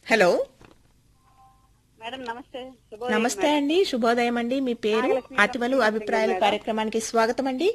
Hello madam నమస్తే శుభోదయం నమస్తే అండి శుభోదయం అండి మీ పేరు నాగలక్ష్మి అతివలు సంతోష్ అభిప్రాయాల మేడం. కార్యక్రమానికి స్వాగతం అండి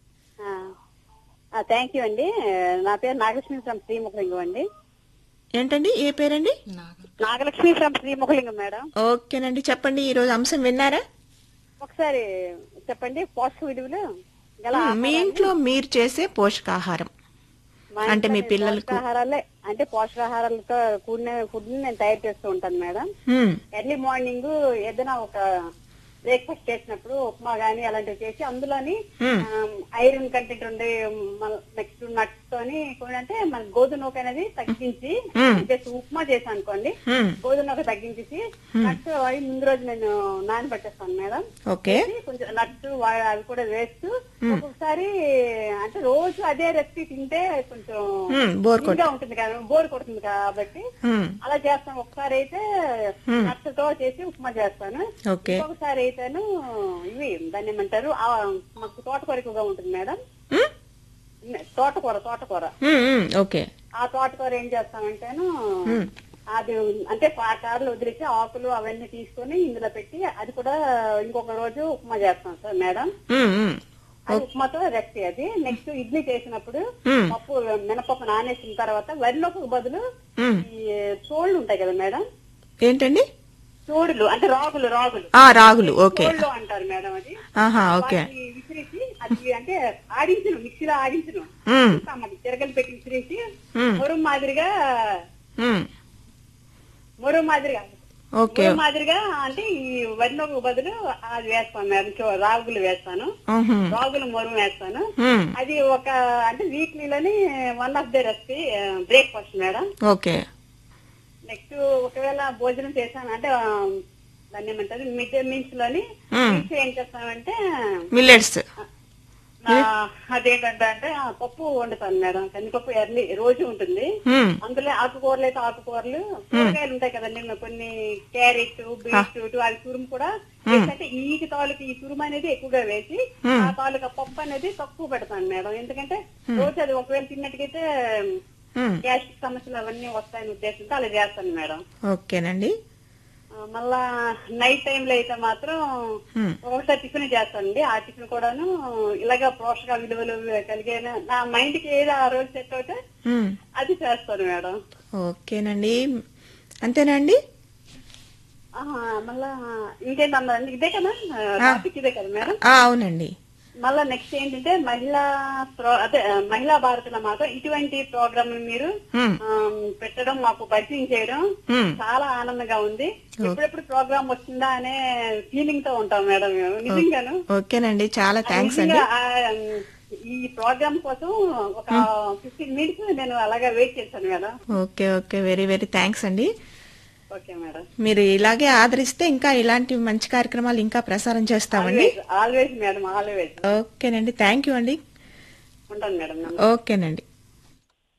థ్యాంక్ యూ అండి నా పేరు నాగలక్ష్మి ఫ్రమ్ శ్రీముఖలింగం అండి ఏంటండి ఏ పేరండి నాగలక్ష్మి ఫ్రమ్ శ్రీముఖలింగం మేడం ఓకేనండి చెప్పండి ఈ రోజు అంశం విన్నారా ఒకసారి చెప్పండి పోషక విలువలు గల మీ ఇంట్లో మీరు చేసే పోషకాహారం మా అంటే ఇంట్లో మీ నేను పిల్లలకు- పోషకాహారాలే అంటే పోషకాహారాలతో కూడిన ఫుడ్ నేను తయారు చేస్తూ ఉంటాను మేడం హ్మ్, ఎర్లీ మార్నింగ్ ఏదైనా ఒక బ్రేక్ఫాస్ట్ చేసినప్పుడు ఉప్మా గానీ అలాంటివి చేసి అందులోని హ్మ్. ఐరన్ కంటెంట్ ఉండే నెక్స్ట్ నట్స్ తోని కొన్ని అంటే మన గోధుమ నూక అనేది తగ్గించి Hmm. జస్ట్ ఉప్మా చేశాను అనుకోండి హ్మ్, గోధుమ నూక తగ్గించేసి నట్స్ అవి ముందు రోజు నేను నానబెట్టేస్తాను మేడం ఓకే వేసి కొంచెం నట్స్ అవి కూడా వేస్తూ ఒక్కొక్కసారి అంటే రోజు అదే రెసిపీ తింటే కొంచెం హ్మ్, బోర్ కొట్ ఇంకా ఉంటుంది కదా బోర్ కొడుతుంది కాబట్టి హ్మ్, అలా చేస్తాను ఒకసారి అయితే నట్స్ తో చేసి ఉప్మా చేస్తాను ఓకే ఇంకొకసారి అయితేను ఇవి దాన్ని ఏమంటారు ఆ, మాకు తోటకూర ఎక్కువగా ఉంటుంది మేడం హ్మ్, తోటకూర తోటకూర హ్మ్, హ్మ్, ఓకే ఆ తోటకూర ఏం చేస్తామంటేను అది అంటే పాటార్లు వదిలేసి ఆకులు అవన్నీ తీసుకొని ఇందులో పెట్టి అది కూడా ఇంకొక రోజు ఉప్మా చేస్తాం సార్ మేడం హ్మ్, హ్మ్, అది ఉప్మాతో రెసిపీ అది నెక్స్ట్ ఇడ్లీ చేసినప్పుడు హ్మ్, పప్పు మినపప్పు నానేసిన తర్వాత వరిలోకి బదులు హ్మ్. ఈ చోళ్ళు ఉంటాయి కదా మేడం ఏంటండి చోడులు అంటే రాగులు రాగులు ఆ రాగులు ఓకే చోళ్ళు అంటారు మేడం అది ఆహా ఓకే వాటిని విసిరేసి అది అంటే ఆడించను మిక్సీలో ఆడించను హ్మ్, అది తిరగలు పెట్టి విసిరేసి హ్మ్, మొరం మాదిరిగా హ్మ్, మొరం మాదిరిగా ఓకే మొరం మాదిరిగా అంటే ఈ వరిలోకి బదులు అది వేస్తాను మేడం చో- రాగులు వేస్తాను ఊహు, రాగులు మొరం వేస్తాను హ్మ్, అది ఒక అంటే వీక్లీలోని one of the recipe breakfast madam okay next ఒకవేళ భోజనం చేశాను అంటే ఆ, దాన్ని ఏమంటారు మిడ్ డే మీల్స్ లోని మ్మ్. మీల్స్ ఏం చేస్తామంటే మిల్లెట్స్ ఆ, అదేంటంటే అంటే ఆ, పప్పు వండుతాను మేడం కందిపప్పు ఎర్లీ రోజు ఉంటుంది హ్మ్, అందులో ఆకుకూరలు అయితే ఆకుకూరలు కూరగాయలు ఉంటాయి కదండి ఇంకా కొన్ని క్యారెట్ బీట్రూట్ అవి తురుము కూడా వేసి అంటే ఈ తాలూకు ఈ తురుము అనేది ఎక్కువగా వేసి ఆ తాలూకా పప్పు అనేది తక్కువ పెడతాను మేడం ఎందుకంటే రోజు అది ఒకవేళ తిన్నట్టుకైతే హ్మ్, గ్యాస్ట్రిక్ సమస్యలు అవన్నీ వస్తాయని ఉద్దేశంతో అలా చేస్తాను మేడం ఓకేనండి ఆ, మళ్ళా నైట్ టైం లో అయితే మాత్రం హ్మ్, ఒకసారి టిఫిన్ చేస్తానండి ఆ టిఫిన్ కూడాను ఇలాగ పోషక విలువలు కలిగిన నా మైండ్ కి ఏది ఆ రోజు సెట్ అవుతే హ్మ్. అది చేస్తాను మేడం ఓకేనండి అంతేనండి ఆహా, మళ్ళా ఇంకేంటన్నారండి ఇదే కదా టాపిక్ ఇదే కదా మేడం ఆ, అవునండి మళ్ళా నెక్స్ట్ ఏంటంటే మహిళా ప్రో- అదే ఆ, మహిళా భారతిలో మాత్రం ఇటువంటి ప్రోగ్రామ్ మీరు హ్మ్, ఆ, పెట్టడం మాకు పరిచయం చేయడం హ్మ్. చాలా ఆనందంగా ఉంది ఎప్పుడెప్పుడు ప్రోగ్రామ్ వస్తుందా అనే ఫీలింగ్ తో ఉంటాం మేడం మేము నిజంగాను ఓకేనండి చాలా థ్యాంక్స్ అండి నిజంగా ఆ, ఈ ప్రోగ్రామ్ కోసం ఒక ఫిఫ్టీన్ మినిట్స్ నేను అలాగా వెయిట్ చేశాను madam okay okay very very thanks అండి ఓకే మేడం మీరు ఇలాగే ఆదరిస్తే ఇంకా ఇలాంటి మంచి కార్యక్రమాలు ఇంకా ప్రసారం చేస్తామండి ఆల్వేస్ ఆల్వేస్ మేడం ఆల్వేస్ ఓకేనండి థ్యాంక్ యూ అండి ఉంటాను మేడం ఓకేనండి